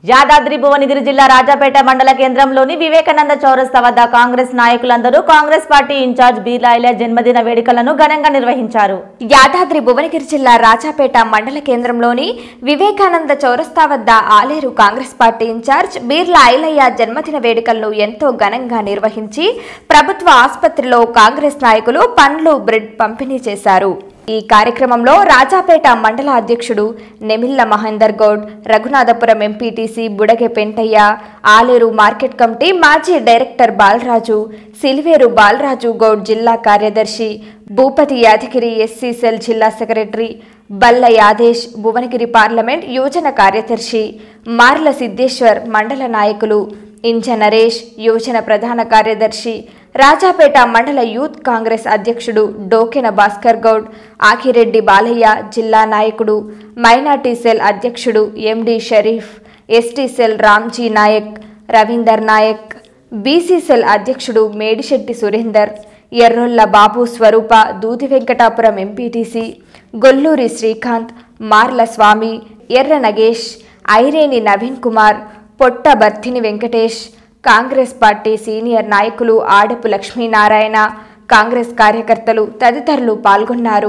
యాదాద్రి భువనగిరి జిల్లా రాజాపేట మండల కేంద్రంలోని వివేకానంద చౌరస్తా వద్ద కాంగ్రెస్ నాయకులందరూ కాంగ్రెస్ పార్టీ ఇన్ఛార్జ్ బీలాయిల జన్మదిన వేడుకలను ఘనంగా నిర్వహించారు యాదాద్రి భువనగిరి జిల్లా రాజాపేట మండల కేంద్రంలోని వివేకానంద చౌరస్తా వద్ద ఆలేరు కాంగ్రెస్ పార్టీ ఇన్ఛార్జ్ బీర్లా ఐలయ్య జన్మదిన వేడుకలను ఎంతో ఘనంగా నిర్వహించి ప్రభుత్వ ఆసుపత్రిలో కాంగ్రెస్ నాయకులు పండ్లు బ్రెడ్ పంపిణీ చేశారు ఈ కార్యక్రమంలో రాజాపేట మండల అధ్యక్షుడు Nemilla Mahender Goud Raghunathapuram MPTC Budige Pentaiah Aler market committee మాజీ డైరెక్టర్ బాలరాజు సిలివేరు బాలరాజు గౌడ్ జిల్లా కార్యదర్శి భూపతి యాదగిరి ఎస్సీ సెల్ జిల్లా సెక్రటరీ బల్ల యాదేశ్ భువనగిరి పార్లమెంట్ యువజన కార్యదర్శి మార్ల సిద్ధేశ్వర్ మండల నాయకులు ఇంజ నరేష్ యువజన ప్రధాన కార్యదర్శి రాజాపేట మండల యూత్ కాంగ్రెస్ అధ్యక్షుడు డోకెన భాస్కర్ గౌడ్ ఆకిరెడ్డి బాలయ్య జిల్లా నాయకుడు మైనార్టీ సెల్ అధ్యక్షుడు MD Sharif ST cell Ramji Naik Ravinder Naik BC cell అధ్యక్షుడు Medisetti Surender Errolla Babu Swaroopa Dudi Venkatapuram MPTC Golluri Srikanth Marla Swamy Erra Nagesh Aireni Naveen Kumar Potta Barthini Venkatesh Congress party senior నాయకులు ఆడపు లక్ష్మీనారాయణ కాంగ్రెస్ కార్యకర్తలు తదితరులు పాల్గొన్నారు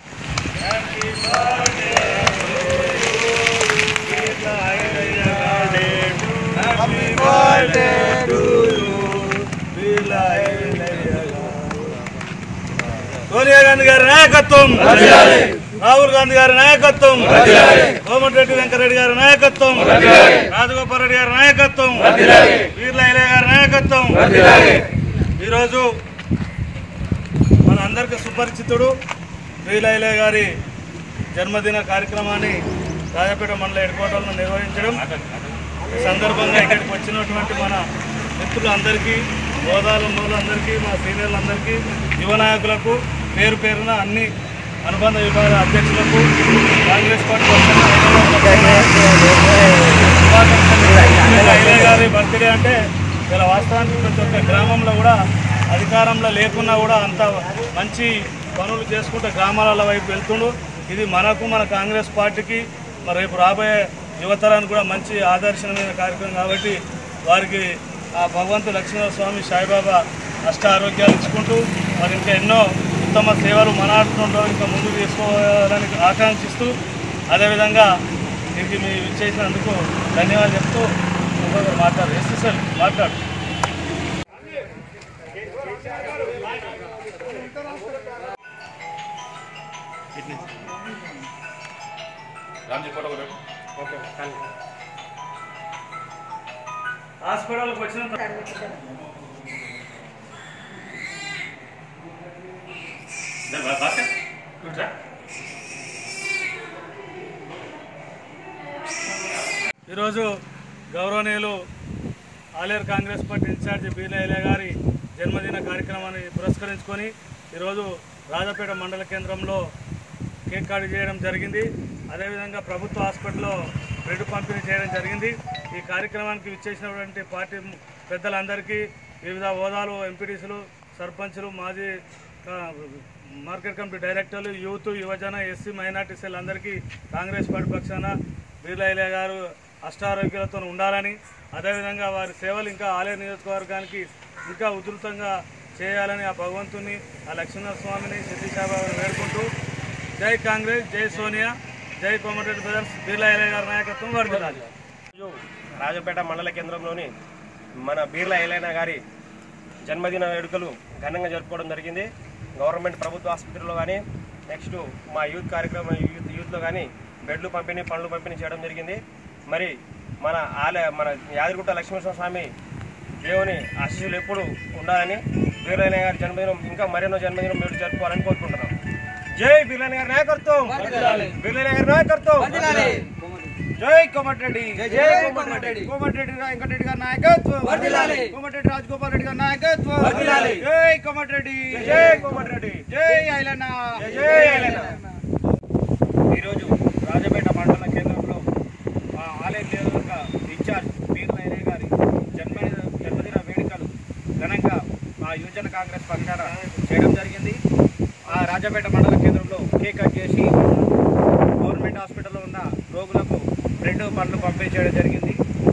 సోనియా గాంధీ గారి నాయకత్వం రాహుల్ గాంధీ గారి నాయకత్వం కోమటిరెడ్డి వెంకరెడ్డి గారి నాయకత్వం రాజగోపాల్ రెడ్డి గారి నాయకత్వం వీర్ల ఇలయ గారి నాయకత్వం ఈరోజు మన అందరికీ సుపరిచితుడు వీర్ల ఇలయ గారి జన్మదిన కార్యక్రమాన్ని రాజపేట మండల హెడ్ క్వార్టర్లో నిర్వహించడం ఈ సందర్భంగా ఇక్కడికి వచ్చినటువంటి మన మిత్రులందరికీ హోదాల మూలందరికీ మా సీనియర్లందరికీ యువ నాయకులకు పేరు పేరున అన్ని అనుబంధ విభాగ అధ్యక్షులకు కాంగ్రెస్ పార్టీ ఐలే గారి బర్త్డే అంటే ఇలా వాస్తవానికి ప్రతి ఒక్క గ్రామంలో కూడా అధికారంలో లేకున్నా కూడా అంత మంచి పనులు చేసుకుంటూ గ్రామాల వైపు వెళ్తుండు ఇది మనకు మన కాంగ్రెస్ పార్టీకి మరి రేపు రాబోయే యువతరానికి కూడా మంచి ఆదర్శనమైన కార్యక్రమం కాబట్టి వారికి ఆ భగవంతు లక్ష్మీనరసింహ స్వామి సాయిబాబా అష్ట ఆరోగ్యాలు ఇచ్చుకుంటూ మరి ఇంకా ఎన్నో ఉత్తమ సేవలు మనాడుతుండో ఇంకా ముందుకు తీసుకోవాలని ఆకాంక్షిస్తూ అదేవిధంగా దీనికి మీ ఇచ్చేసినందుకు ధన్యవాదాలు చెప్తూ ఇంకొకరు మాట్లాడు ఎస్సీ సార్ మాట్లాడు హాస్పిటల్కి వచ్చిన ఈరోజు గౌరవనీయులు ఆలేరు కాంగ్రెస్ పార్టీ ఇన్ఛార్జి బీలైలే గారి జన్మదిన కార్యక్రమాన్ని పురస్కరించుకొని ఈరోజు రాజపేట మండల కేంద్రంలో కేక్ కట్ చేయడం జరిగింది అదేవిధంగా ప్రభుత్వ హాస్పిటల్లో బ్రెడ్ పంపిణీ చేయడం జరిగింది ఈ కార్యక్రమానికి విచ్చేసినటువంటి పార్టీ పెద్దలందరికీ వివిధ హోదాలు ఎంపీటీసీలు సర్పంచులు మాజీ ఆ, మార్కెట్ కమిటీ డైరెక్టర్లు యూత్ యువజన ఎస్సీ మైనార్టీ సెల్ అందరికీ కాంగ్రెస్ పార్టీ పక్షాన బీర్లైలే గారు అష్టారోగ్యాలతో ఉండాలని అదేవిధంగా వారి సేవలు ఇంకా ఆలయ నియోజకవర్గానికి ఇంకా ఉధృతంగా చేయాలని ఆ భగవంతుని ఆ లక్ష్మణ స్వామిని సిద్ధిసాబాబుని వేడుకుంటూ జై కాంగ్రెస్ జై సోనియా జై కోమటిరెడ్డి బ్రదర్స్ బీర్లైలే గారి నాయకత్వం వర్దిలాలి ఈరోజు రాజపేట మండల కేంద్రంలోని మన బీర్ల ఐలైనా గారి జన్మదిన వేడుకలు ఘనంగా జరుపుకోవడం జరిగింది గవర్నమెంట్ ప్రభుత్వ ఆసుపత్రిలో కానీ నెక్స్ట్ మా యూత్ కార్యక్రమం యూత్ యూత్లో కానీ బెడ్లు పంపిణీ పండ్లు పంపిణీ చేయడం జరిగింది మరి మన ఆలయ మన యాదగిరిగుట్ట లక్ష్మీనరసింహ స్వామి దేవుని ఆశీస్సులు ఎప్పుడు ఉండాలని బీర్లైన గారి జన్మదినం ఇంకా మరెన్నో జన్మదినం మీరు జరుపుకోవాలని కోరుకుంటున్నాం జై బీర్లైన గారి నాయకత్వం బీర్లైన గారి నాయకత్వం జై కోమటిరెడ్డి జై కోమటిరెడ్డి కోమటిరెడ్డి వెంకటరెడ్డి గారి నాయకత్వం కోమటిరెడ్డి రాజగోపాల్ రెడ్డి గారి నాయకత్వం జై కోమటిరెడ్డి జై కోమటిరెడ్డి జై ఐలన్న జై ఐలన్న ఈరోజు రాజపేట మండల కేంద్రంలో మా ఆలయ నియోజకవర్గ ఇన్ఛార్జ్ బీర్ నైరే గారి జన్మదిన జన్మదిన వేడుకలు ఘనంగా మా యువజన కాంగ్రెస్ పక్షాన చేయడం జరిగింది ఆ రాజపేట మండల కేంద్రంలో కేక్ కట్ చేసి గవర్నమెంట్ హాస్పిటల్లో ఉన్న రోగులకు బ్రెడ్ పండ్లు పంపిణీ చేయడం జరిగింది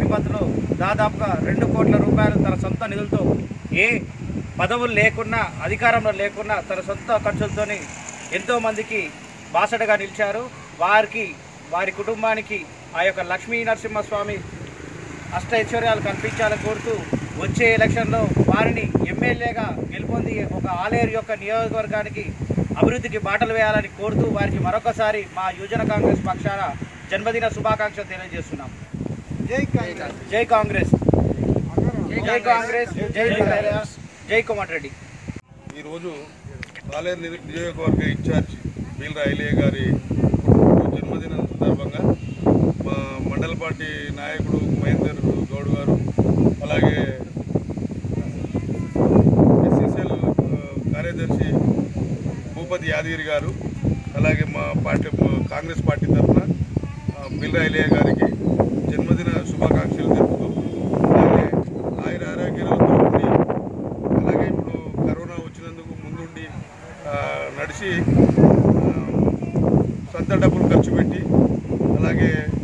నేపథ్యంలో దాదాపుగా రెండు కోట్ల రూపాయలు తన సొంత నిధులతో ఏ పదవులు లేకున్నా అధికారంలో లేకున్నా తన సొంత ఖర్చులతోని ఎంతోమందికి బాసటగా నిలిచారు వారికి వారి కుటుంబానికి ఆ యొక్క లక్ష్మీ నరసింహస్వామి అష్టైశ్వర్యాలు కల్పించాలని కోరుతూ వచ్చే ఎలక్షన్లో వారిని ఎమ్మెల్యేగా గెలుపొంది ఒక ఆలేరు యొక్క నియోజకవర్గానికి అభివృద్ధికి బాటలు వేయాలని కోరుతూ వారికి మరొకసారి మా యువజన కాంగ్రెస్ పక్షాన జన్మదిన శుభాకాంక్షలు తెలియజేస్తున్నాం జై కాంగ్రెస్ జై కాంగ్రెస్ జై వీరయ్య, జై కోమటిరెడ్డి ఈరోజు పాలేరు నియ- నియోజకవర్గ ఇన్ఛార్జ్ బీల్ రాయలయ్య గారి జన్మదిన సందర్భంగా మా మండల పార్టీ నాయకుడు మహేందర్ గౌడ్ గారు అలాగే ఎస్ఎస్ఎల్ కార్యదర్శి భూపతి యాదగిరి గారు అలాగే మా పార్టీ మా కాంగ్రెస్ పార్టీ తరఫున బిల్ రాయలయ్య గారికి జన్మదిన శుభాకాంక్షలు తెలుపుతూ అలాగే ఆయుర ఆరోగ్యాలతో ఉండి అలాగే ఇప్పుడు కరోనా వచ్చినందుకు ముందుండి ఆ, నడిచి ఆ, సొంత డబ్బులు ఖర్చు పెట్టి అలాగే